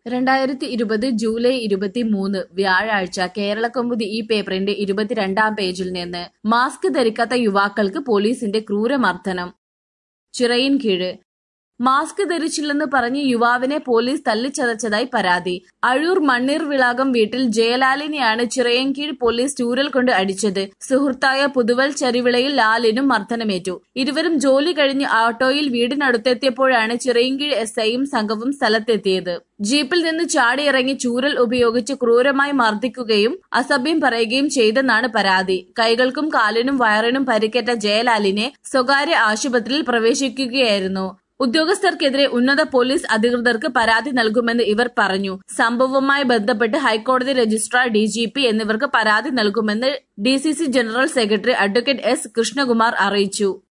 രണ്ടായിരത്തി ഇരുപത് ജൂലൈ ഇരുപത്തിമൂന്ന് വ്യാഴാഴ്ച കേരളകൗമുദി ഈ പേപ്പറിന്റെ ഇരുപത്തിരണ്ടാം പേജിൽ നിന്ന് മാസ്ക് ധരിക്കാത്ത യുവാക്കൾക്ക് പോലീസിന്റെ ക്രൂരമർദ്ദനം ചിറയിൻകീഴ് മാസ്ക് ധരിച്ചില്ലെന്ന് പറഞ്ഞ് യുവാവിനെ പോലീസ് തല്ലിച്ചതച്ചതായി പരാതി അഴൂർ മണ്ണീർ വിളാകം വീട്ടിൽ ജയലാലിനെയാണ് ചിറയൻകീഴ് പോലീസ് ചൂരൽ കൊണ്ട് അടിച്ചത് സുഹൃത്തായ പുതുവൽ ചരിവിളയിൽ ലാലിനും മർദ്ദനമേറ്റു ഇരുവരും ജോലി കഴിഞ്ഞ് ഓട്ടോയിൽ വീടിനടുത്തെത്തിയപ്പോഴാണ് ചിറയൻകീഴ് എസ് ഐയും സംഘവും സ്ഥലത്തെത്തിയത് ജീപ്പിൽ നിന്ന് ചാടിയിറങ്ങി ചൂരൽ ഉപയോഗിച്ച് ക്രൂരമായി മർദ്ദിക്കുകയും അസഭ്യം പറയുകയും ചെയ്തെന്നാണ് പരാതി കൈകൾക്കും കാലിനും വയറിനും പരിക്കേറ്റ ജയലാലിനെ സ്വകാര്യ ആശുപത്രിയിൽ പ്രവേശിക്കുകയായിരുന്നു ഉദ്യോഗസ്ഥർക്കെതിരെ ഉന്നത പോലീസ് അധികൃതർക്ക് പരാതി നൽകുമെന്ന് ഇവർ പറഞ്ഞു സംഭവവുമായി ബന്ധപ്പെട്ട് ഹൈക്കോടതി രജിസ്ട്രാർ ഡിജിപി എന്നിവർക്ക് പരാതി നൽകുമെന്ന് DCC general secretary advocate S Krishnakumar അറിയിച്ചു